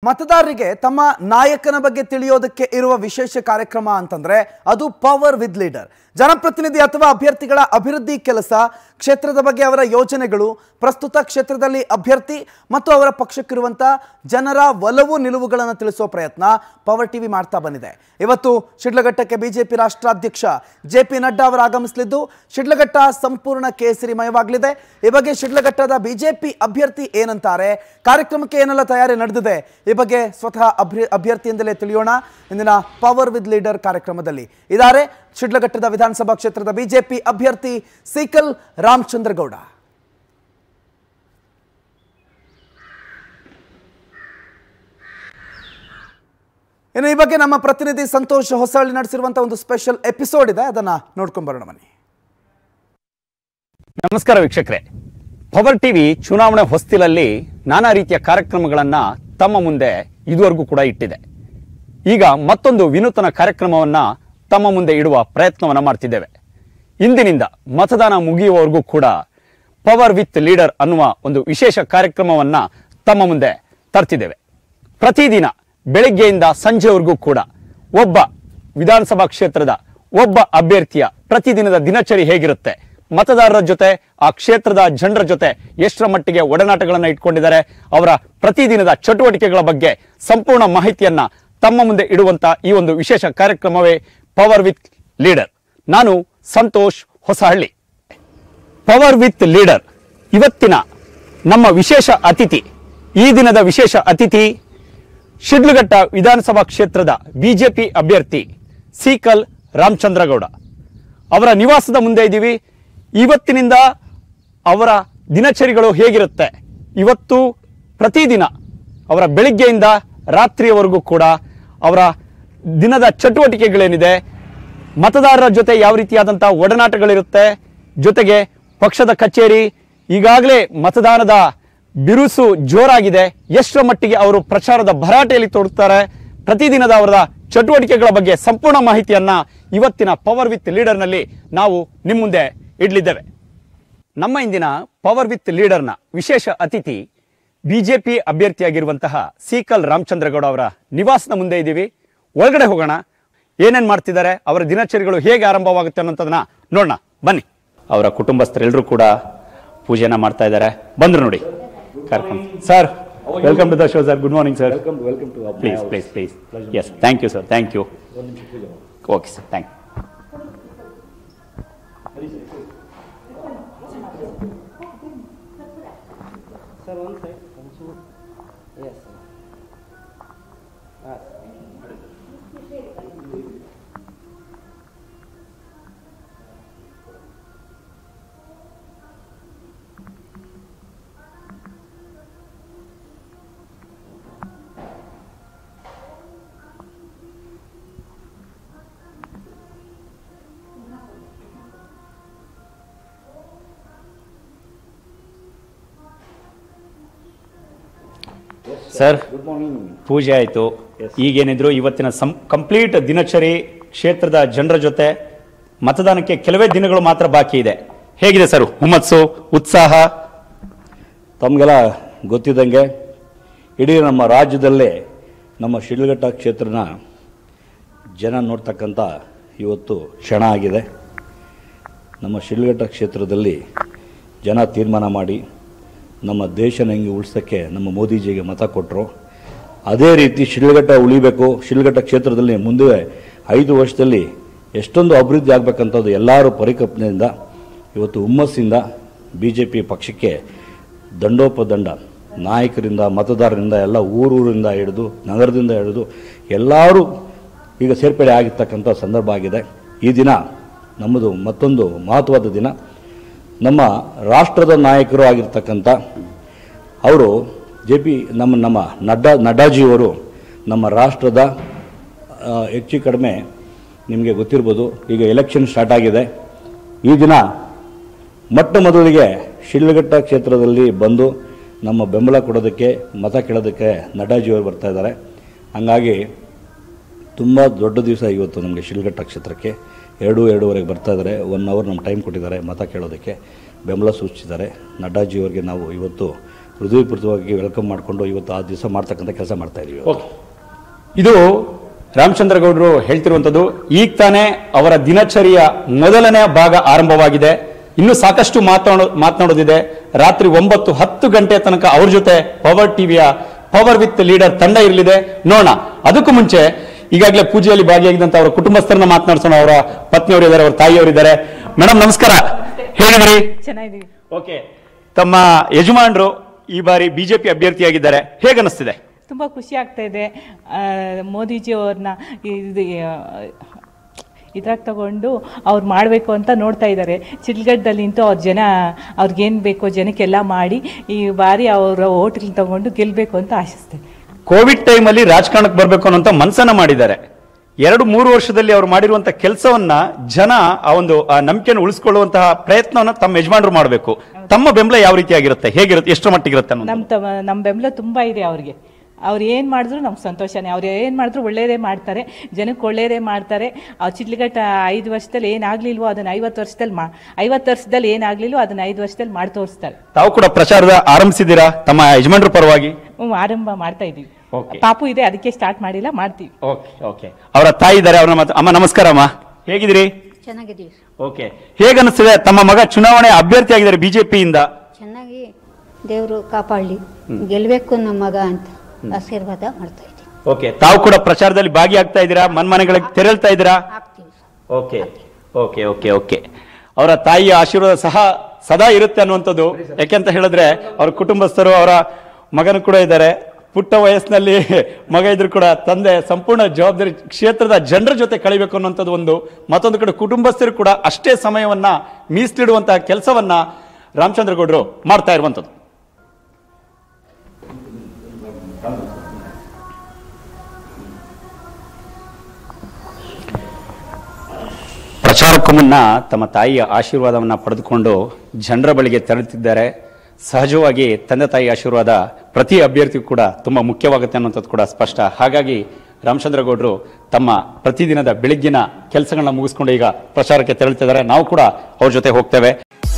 ಮತದಾರರಿಗೆ ತಮ್ಮ ನಾಯಕನ ಬಗ್ಗೆ ತಿಳಿಯೋದಕ್ಕೆ ಇರುವ ವಿಶೇಷ ಕಾರ್ಯಕ್ರಮ ಅಂತಂದ್ರೆ ಅದು ಪವರ್ ವಿತ್ ಲೀಡರ್ ಜನಪ್ರತಿನಿಧಿ ಅಥವಾ ಅಭ್ಯರ್ಥಿಗಳ ಅಭಿವೃದ್ಧಿ ಕೆಲಸ ಕ್ಷೇತ್ರದ ಬಗ್ಗೆ ಅವರ ಯೋಜನೆಗಳು ಪ್ರಸ್ತುತ ಕ್ಷೇತ್ರದಲ್ಲಿ ಅಭ್ಯರ್ಥಿ ಮತ್ತು ಅವರ ಪಕ್ಷಕ್ಕಿರುವಂಥ ಜನರ ಒಲವು ನಿಲುವುಗಳನ್ನು ತಿಳಿಸುವ ಪ್ರಯತ್ನ ಪವರ್ ಟಿವಿ ಮಾಡ್ತಾ ಬಂದಿದೆ ಇವತ್ತು ಶಿಡ್ಲಘಟ್ಟಕ್ಕೆ ಬಿಜೆಪಿ ರಾಷ್ಟ್ರಾಧ್ಯಕ್ಷ ಜೆ ಪಿ ನಡ್ಡಾ ಅವರು ಆಗಮಿಸಲಿದ್ದು ಶಿಡ್ಲಘಟ್ಟ ಸಂಪೂರ್ಣ ಕೇಸರಿಮಯವಾಗಲಿದೆ ಈ ಬಗ್ಗೆ ಶಿಡ್ಲಘಟ್ಟದ ಬಿಜೆಪಿ ಅಭ್ಯರ್ಥಿ ಏನಂತಾರೆ ಕಾರ್ಯಕ್ರಮಕ್ಕೆ ಏನೆಲ್ಲ ತಯಾರಿ ನಡೆದಿದೆ ಈ ಬಗ್ಗೆ ಸ್ವತಃ ಅಭ್ಯ ಅಭ್ಯರ್ಥಿಯಿಂದಲೇ ತಿಳಿಯೋಣ ಇಂದಿನ ಪವರ್ ವಿತ್ ಲೀಡರ್ ಕಾರ್ಯಕ್ರಮದಲ್ಲಿ ಇದ್ದಾರೆ ಶಿಡ್ಲಘಟ್ಟದ ವಿಧಾನಸಭಾ ಕ್ಷೇತ್ರದ ಬಿಜೆಪಿ ಅಭ್ಯರ್ಥಿ ಸೀಕಲ್ ರಾಮಚಂದ್ರಗೌಡ ಇನ್ನು ಈ ಬಗ್ಗೆ ನಮ್ಮ ಪ್ರತಿನಿಧಿ ಸಂತೋಷ್ ಹೊಸಳ್ಳಿ ನಡೆಸಿರುವಂತಹ ಒಂದು ಸ್ಪೆಷಲ್ ಎಪಿಸೋಡ್ ಇದೆ ಅದನ್ನ ನೋಡ್ಕೊಂಡ್ ಬರೋಣ ಬನ್ನಿ ನಮಸ್ಕಾರ ವೀಕ್ಷಕರೇ ಪವರ್ ಟಿವಿ ಚುನಾವಣೆ ಹೊಸ್ತಿಲಲ್ಲಿ ನಾನಾ ರೀತಿಯ ಕಾರ್ಯಕ್ರಮಗಳನ್ನ ತಮ್ಮ ಮುಂದೆ ಇದುವರೆಗೂ ಕೂಡ ಇಟ್ಟಿದೆ ಈಗ ಮತ್ತೊಂದು ವಿನೂತನ ಕಾರ್ಯಕ್ರಮವನ್ನ ತಮ್ಮ ಮುಂದೆ ಇಡುವ ಪ್ರಯತ್ನವನ್ನ ಮಾಡ್ತಿದ್ದೇವೆ ಇಂದಿನಿಂದ ಮತದಾನ ಮುಗಿಯುವವರೆಗೂ ಕೂಡ ಪವರ್ ವಿತ್ ಲೀಡರ್ ಅನ್ನುವ ಒಂದು ವಿಶೇಷ ಕಾರ್ಯಕ್ರಮವನ್ನ ತಮ್ಮ ಮುಂದೆ ತರ್ತಿದ್ದೇವೆ ಪ್ರತಿದಿನ ಬೆಳಗ್ಗೆಯಿಂದ ಸಂಜೆವರೆಗೂ ಕೂಡ ಒಬ್ಬ ವಿಧಾನಸಭಾ ಕ್ಷೇತ್ರದ ಒಬ್ಬ ಅಭ್ಯರ್ಥಿಯ ಪ್ರತಿದಿನದ ದಿನಚರಿ ಹೇಗಿರುತ್ತೆ ಮತದಾರರ ಜೊತೆ ಆ ಕ್ಷೇತ್ರದ ಜನರ ಜೊತೆ ಎಷ್ಟರ ಮಟ್ಟಿಗೆ ಒಡನಾಟಗಳನ್ನ ಇಟ್ಕೊಂಡಿದ್ದಾರೆ ಅವರ ಪ್ರತಿದಿನದ ಚಟುವಟಿಕೆಗಳ ಬಗ್ಗೆ ಸಂಪೂರ್ಣ ಮಾಹಿತಿಯನ್ನ ತಮ್ಮ ಮುಂದೆ ಇಡುವಂತ ಈ ಒಂದು ವಿಶೇಷ ಕಾರ್ಯಕ್ರಮವೇ ಪವರ್ ವಿತ್ ಲೀಡರ್ ನಾನು Santosh Hosahalli power with leader ಇವತ್ತಿನ ನಮ್ಮ ವಿಶೇಷ ಅತಿಥಿ ಈ ದಿನದ ವಿಶೇಷ ಅತಿಥಿ ಶಿಡ್ಲಘಟ್ಟ ವಿಧಾನಸಭಾ ಕ್ಷೇತ್ರದ ಬಿಜೆಪಿ ಅಭ್ಯರ್ಥಿ ಸೀಕಲ್ ರಾಮಚಂದ್ರಗೌಡ ಅವರ ನಿವಾಸದ ಮುಂದೆ ಇದ್ದೀವಿ ಇವತ್ತಿನಿಂದ ಅವರ ದಿನಚರಿಗಳು ಹೇಗಿರುತ್ತೆ ಇವತ್ತು ಪ್ರತಿದಿನ ಅವರ ಬೆಳಿಗ್ಗೆಯಿಂದ ರಾತ್ರಿಯವರೆಗೂ ಕೂಡ ಅವರ ದಿನದ ಚಟುವಟಿಕೆಗಳೇನಿದೆ ಮತದಾರರ ಜೊತೆ ಯಾವ ರೀತಿಯಾದಂತಹ ಒಡನಾಟಗಳಿರುತ್ತೆ ಜೊತೆಗೆ ಪಕ್ಷದ ಕಚೇರಿ ಈಗಾಗಲೇ ಮತದಾನದ ಬಿರುಸು ಜೋರಾಗಿದೆ ಎಷ್ಟರ ಮಟ್ಟಿಗೆ ಅವರು ಪ್ರಚಾರದ ಭರಾಟೆಯಲ್ಲಿ ತೊಡಗ್ತಾರೆ ಪ್ರತಿದಿನದ ಅವರ ಚಟುವಟಿಕೆಗಳ ಬಗ್ಗೆ ಸಂಪೂರ್ಣ ಮಾಹಿತಿಯನ್ನ ಇವತ್ತಿನ ಪವರ್ ವಿತ್ ಲೀಡರ್ನಲ್ಲಿ ನಾವು ನಿಮ್ಮ ಮುಂದೆ ಇಡ್ಲಿದ್ದೇವೆ ನಮ್ಮ ಇಂದಿನ ಪವರ್ ವಿತ್ ಲೀಡರ್ನ ವಿಶೇಷ ಅತಿಥಿ ಬಿಜೆಪಿ ಅಭ್ಯರ್ಥಿಯಾಗಿರುವಂತಹ ಸೀಕಲ್ ರಾಮಚಂದ್ರಗೌಡ ಅವರ ನಿವಾಸದ ಮುಂದೆ ಇದ್ದೀವಿ ಒಳಗಡೆ ಹೋಗೋಣ ಏನೇನ್ ಮಾಡ್ತಿದ್ದಾರೆ ಅವರ ದಿನಚರಿಗಳು ಹೇಗೆ ಆರಂಭವಾಗುತ್ತೆ ಅನ್ನೋದನ್ನ ನೋಡೋಣ ಬನ್ನಿ ಅವರ ಕುಟುಂಬಸ್ಥರೆಲ್ಲರೂ ಕೂಡ ಪೂಜೆನ ಮಾಡ್ತಾ ಇದ್ದಾರೆ ಬಂದ್ರು ನೋಡಿ ಕಾರ್ಯಕ್ರಮ sir welcome to the show sir good morning sir Welcome, welcome to our please house. Please please yes thank you sir thank you okay sir thank Sir, one side. One two. Yes. sir. Ah. Sir Good morning. ಪೂಜೆ ಆಯಿತು ಈಗೇನಿದ್ರು ಇವತ್ತಿನ ಸಂ complete ದಿನಚರಿ ಕ್ಷೇತ್ರದ ಜನರ ಜೊತೆ ಮತದಾನಕ್ಕೆ ಕೆಲವೇ ದಿನಗಳು ಮಾತ್ರ ಬಾಕಿ ಇದೆ ಹೇಗಿದೆ ಸರ್ ಹುಮ್ಮಸ್ಸು ಉತ್ಸಾಹ ತಮಗೆಲ್ಲ ಗೊತ್ತಿದ್ದಂಗೆ ಇಡೀ ನಮ್ಮ ರಾಜ್ಯದಲ್ಲೇ ನಮ್ಮ ಶಿಡ್ಲಘಟ್ಟ ಕ್ಷೇತ್ರನ ಜನ ನೋಡ್ತಕ್ಕಂಥ ಇವತ್ತು ಕ್ಷಣ ಆಗಿದೆ ನಮ್ಮ ಶಿಡ್ಲಘಟ್ಟ ಕ್ಷೇತ್ರದಲ್ಲಿ ಜನ ತೀರ್ಮಾನ ಮಾಡಿ ನಮ್ಮ ದೇಶನ ಹೆಂಗೆ ಉಳಿಸೋಕ್ಕೆ ನಮ್ಮ ಮೋದಿಜಿಗೆ ಮತ ಕೊಟ್ಟರು ಅದೇ ರೀತಿ ಶಿಡ್ಲಘಟ್ಟ ಉಳಿಬೇಕು ಶಿಡ್ಲಘಟ್ಟ ಕ್ಷೇತ್ರದಲ್ಲಿ ಮುಂದೆ ಐದು ವರ್ಷದಲ್ಲಿ ಎಷ್ಟೊಂದು ಅಭಿವೃದ್ಧಿ ಆಗಬೇಕಂಥದ್ದು ಎಲ್ಲರೂ ಪರಿಕಲ್ಪನೆಯಿಂದ ಇವತ್ತು ಹುಮ್ಮಸ್ಸಿಂದ ಬಿ ಜೆ ಪಿ ಪಕ್ಷಕ್ಕೆ ದಂಡೋಪದಂಡ ನಾಯಕರಿಂದ ಮತದಾರರಿಂದ ಎಲ್ಲ ಊರೂರಿಂದ ಹಿಡಿದು ನಗರದಿಂದ ಹಿಡಿದು ಎಲ್ಲರೂ ಈಗ ಸೇರ್ಪಡೆ ಆಗಿರ್ತಕ್ಕಂಥ ಸಂದರ್ಭ ಆಗಿದೆ ಈ ದಿನ ನಮ್ಮದು ಮತ್ತೊಂದು ಮಹತ್ವದ ದಿನ ನಮ್ಮ ರಾಷ್ಟ್ರದ ನಾಯಕರು ಆಗಿರ್ತಕ್ಕಂಥ ಅವರು ಜೆ ಪಿ ನಮ್ಮ ನಮ್ಮ ನಡ್ಡಾ ನಡ್ಡಾಜಿಯವರು ನಮ್ಮ ರಾಷ್ಟ್ರದ ಆ, ಹೆಚ್ಚು ಕಡಿಮೆ ನಿಮಗೆ ಗೊತ್ತಿರ್ಬೋದು ಈಗ ಎಲೆಕ್ಷನ್ ಸ್ಟಾರ್ಟ್ ಆಗಿದೆ ಈ ದಿನ ಮೊಟ್ಟ ಮೊದಲಿಗೆ ಶಿಡ್ಲಘಟ್ಟ ಕ್ಷೇತ್ರದಲ್ಲಿ ಬಂದು ನಮ್ಮ ಬೆಂಬಲ ಕೊಡೋದಕ್ಕೆ ಮತ ಕೇಳೋದಕ್ಕೆ ನಡ್ಡಾಜಿಯವರು ಬರ್ತಾ ಇದ್ದಾರೆ ಹಂಗಾಗಿ ತುಂಬ ದೊಡ್ಡ ದಿವಸ ಇವತ್ತು ನಮಗೆ ಶಿಲ್ಘಟ್ಟ ಕ್ಷೇತ್ರಕ್ಕೆ ಎರಡು ಎರಡೂವರೆಗೆ ಬರ್ತಾ ಇದ್ದಾರೆ ಒನ್ ಅವರ್ ನಮ್ಮ ಟೈಮ್ ಕೊಟ್ಟಿದ್ದಾರೆ ಮತ ಕೇಳೋದಕ್ಕೆ ಬೆಂಬಲ ಸೂಚಿಸಿದ್ದಾರೆ ನಡ್ಡಾಜಿಯವರಿಗೆ ನಾವು ಇವತ್ತು ಹೃದಯಪೂರ್ವಕವಾಗಿ ವೆಲ್ಕಮ್ ಮಾಡಿಕೊಂಡು ಇವತ್ತು ಆ ದಿವಸ ಮಾಡ್ತಕ್ಕಂಥ ಕೆಲಸ ಮಾಡ್ತಾ ಇದೀವಿ ಇವತ್ತು. ಇದು ರಾಮಚಂದ್ರ ಗೌಡರು ಹೇಳ್ತಿರುವಂತದ್ದು ಈಗ ತಾನೇ ಅವರ ದಿನಚರಿಯ ಮೊದಲನೇ ಭಾಗ ಆರಂಭವಾಗಿದೆ ಇನ್ನು ಸಾಕಷ್ಟು ಮಾತನಾಡೋ ಮಾತನಾಡೋದಿದೆ ರಾತ್ರಿ ಒಂಬತ್ತು ಹತ್ತು ಗಂಟೆ ತನಕ ಅವ್ರ ಜೊತೆ ಪವರ್ ಟಿವಿಯ ಪವರ್ ವಿತ್ ಲೀಡರ್ ತಂಡ ಇರಲಿದೆ ನೋಡೋಣ ಅದಕ್ಕೂ ಮುಂಚೆ ಈಗಾಗಲೇ ಪೂಜೆಯಲ್ಲಿ ಭಾಗಿಯಾಗಿದ್ದಂತ ಅವರ ಕುಟುಂಬಸ್ಥರನ್ನ ಮಾತನಾಡ್ಸೋಣ ಅವರ ಪತ್ನಿಯವರು ಇದ್ದಾರೆ ಅವರ ತಾಯಿಯವರಿದ್ದಾರೆ ಮೇಡಮ್ ನಮಸ್ಕಾರ ಹೇಳಿದ್ರಿ ಚೆನ್ನಾಗಿದ್ದೀವಿ ಓಕೆ ತಮ್ಮ ಯಜಮಾನರು ಈ ಬಾರಿ ಬಿಜೆಪಿ ಅಭ್ಯರ್ಥಿಯಾಗಿದ್ದಾರೆ ಹೇಗನ್ನಿಸ್ತಿದೆ ತುಂಬ ಖುಷಿ ಆಗ್ತಾ ಇದೆ ಆ, ಮೋದಿಜಿ ಅವ್ರನ್ನ ಇದು ಇದ್ರಾಗ ತಗೊಂಡು ಅವ್ರು ಮಾಡಬೇಕು ಅಂತ ನೋಡ್ತಾ ಇದ್ದಾರೆ ಚಿಲ್ಗಡ್ಡಲ್ಲಿ ನಿಂತು ಅವ್ರ ಜನ ಅವ್ರಿಗೇನು ಬೇಕೋ ಜನಕ್ಕೆಲ್ಲ ಮಾಡಿ ಈ ಬಾರಿ ಅವರ ಓಟ್ಗಳು ತಗೊಂಡು ಗೆಲ್ಲಬೇಕು ಅಂತ ಆಶಿಸ್ತೇನೆ ಕೋವಿಡ್ ಟೈಮಲ್ಲಿ ರಾಜಕಾರಣಕ್ಕೆ ಬರಬೇಕು ಅನ್ನೋಂಥ ಮನಸ್ಸನ್ನ ಮಾಡಿದ್ದಾರೆ ಎರಡು ಮೂರು ವರ್ಷದಲ್ಲಿ ಅವ್ರು ಮಾಡಿರುವಂತ ಕೆಲಸವನ್ನ ಜನ ಆ ಒಂದು ಆ ನಂಬಿಕೆಯನ್ನು ಉಳಿಸ್ಕೊಳ್ಳುವಂತಹ ಪ್ರಯತ್ನವನ್ನ ತಮ್ಮ ಯಜಮಾನರು ಮಾಡಬೇಕು ತಮ್ಮ ಬೆಂಬಲ ಯಾವ ರೀತಿಯಾಗಿರುತ್ತೆ ಹೇಗಿರುತ್ತೆ ಎಷ್ಟು ಮಟ್ಟಿಗಿರುತ್ತೆ ಅನ್ನೋದು ನಮ್ಮ ತಮ್ಮ ನಮ್ಮ ಬೆಂಬಲ ತುಂಬ ಇದೆ ಅವ್ರಿಗೆ ಅವ್ರು ಏನು ಮಾಡಿದ್ರು ನಮ್ಗೆ ಸಂತೋಷನೇ ಅವ್ರು ಏನು ಮಾಡಿದ್ರು ಒಳ್ಳೇದೇ ಮಾಡ್ತಾರೆ ಜನಕ್ಕೆ ಒಳ್ಳೇದೇ ಮಾಡ್ತಾರೆ ಆ ಚಿಟ್ಲಿಗಟ್ಟ ಐದು ವರ್ಷದಲ್ಲಿ ಏನಾಗ್ಲಿಲ್ವೋ ಅದನ್ನ ಐವತ್ತು ವರ್ಷದಲ್ಲಿ ಮಾ ಐವತ್ತು ವರ್ಷದಲ್ಲಿ ಏನಾಗ್ಲಿಲ್ವೋ ಅದನ್ನ ಐದು ವರ್ಷದಲ್ಲಿ ಮಾಡಿ ತೋರಿಸ್ತಾರೆ ತಾವು ಕೂಡ ಪ್ರಚಾರದ ಆರಂಭಿಸಿದ್ದೀರಾ ತಮ್ಮ ಯಜಮಾನರ ಪರವಾಗಿ ಹ್ಞೂ ಆರಂಭ ಮಾಡ್ತಾ ಇದೀವಿ Okay. ಪಾಪು ಇದೆ ಅದಕ್ಕೆ ಸ್ಟಾರ್ಟ್ ಮಾಡಿಲ್ಲ ಮಾಡ್ತೀವಿ ಓಕೆ ಓಕೆ ಅವರ ತಾಯಿ ಇದ್ದಾರೆ ಅವ್ರನ್ನ ಮಾತು ಅಮ್ಮ ನಮಸ್ಕಾರ ಅಮ್ಮ ಹೇಗಿದ್ದೀರಿ ಚೆನ್ನಾಗಿದ್ದೀವಿ ಓಕೆ ಹೇಗನ್ನಿಸ್ತಿದೆ ತಮ್ಮ ಮಗ ಚುನಾವಣೆ ಅಭ್ಯರ್ಥಿ ಆಗಿದ್ದಾರೆ ಬಿಜೆಪಿಯಿಂದ ಚೆನ್ನಾಗಿ ದೇವರು ಕಾಪಾಡಲಿ ಗೆಲ್ಲಬೇಕು ನಮ್ಮ ಮಗ ಅಂತ ಆಶೀರ್ವಾದ ಮಾಡ್ತಾ ಇದ್ದೀವಿ ಓಕೆ ತಾವು ಕೂಡ ಪ್ರಚಾರದಲ್ಲಿ ಭಾಗಿಯಾಗ್ತಾ ಇದ್ದೀರಾ ಮನ್ಮನೆಗಳಿಗೆ ತೆರಳ್ತಾ ಇದ್ದೀರಾ ಆಗ್ತೀವಿ ಓಕೆ ಓಕೆ ಓಕೆ ಓಕೆ ಅವರ ತಾಯಿಯ ಆಶೀರ್ವಾದ ಸಹ ಸದಾ ಇರುತ್ತೆ ಅನ್ನುವಂಥದ್ದು ಯಾಕೆಂತ ಹೇಳಿದ್ರೆ ಅವ್ರ ಕುಟುಂಬಸ್ಥರು ಅವರ ಮಗನು ಕೂಡ ಇದ್ದಾರೆ ಪುಟ್ಟ ವಯಸ್ಸಿನಲ್ಲಿ ಮಗ ಇದ್ರು ಕೂಡ ತಂದೆ ಸಂಪೂರ್ಣ ಜವಾಬ್ದಾರಿ ಕ್ಷೇತ್ರದ ಜನರ ಜೊತೆ ಕಳಿಬೇಕು ಅನ್ನುವಂಥದ್ದು ಒಂದು ಮತ್ತೊಂದು ಕಡೆ ಕುಟುಂಬಸ್ಥರು ಕೂಡ ಅಷ್ಟೇ ಸಮಯವನ್ನ ಮೀಸಲಿಡುವಂತಹ ಕೆಲಸವನ್ನ ರಾಮಚಂದ್ರ ಗೌಡರು ಮಾಡ್ತಾ ಇರುವಂಥದ್ದು ಪ್ರಚಾರಕ್ಕೂ ಮುನ್ನ ತಮ್ಮ ತಾಯಿಯ ಆಶೀರ್ವಾದವನ್ನು ಪಡೆದುಕೊಂಡು ಜನರ ಬಳಿಗೆ ತೆರಳುತ್ತಿದ್ದಾರೆ ಸಹಜವಾಗಿ ತಂದೆ ತಾಯಿ ಆಶೀರ್ವಾದ ಪ್ರತಿ ಅಭ್ಯರ್ಥಿಗೂ ಕೂಡ ತುಂಬ ಮುಖ್ಯವಾಗುತ್ತೆ ಅನ್ನೋಂಥದ್ದು ಕೂಡ ಸ್ಪಷ್ಟ ಹಾಗಾಗಿ ರಾಮಚಂದ್ರ ಗೌಡರು ತಮ್ಮ ಪ್ರತಿದಿನದ ಬೆಳಗ್ಗಿನ ಕೆಲಸಗಳನ್ನ ಮುಗಿಸ್ಕೊಂಡು ಈಗ ಪ್ರಚಾರಕ್ಕೆ ತೆರಳುತ್ತಿದ್ದಾರೆ ನಾವು ಕೂಡ ಅವ್ರ ಜೊತೆ ಹೋಗ್ತೇವೆ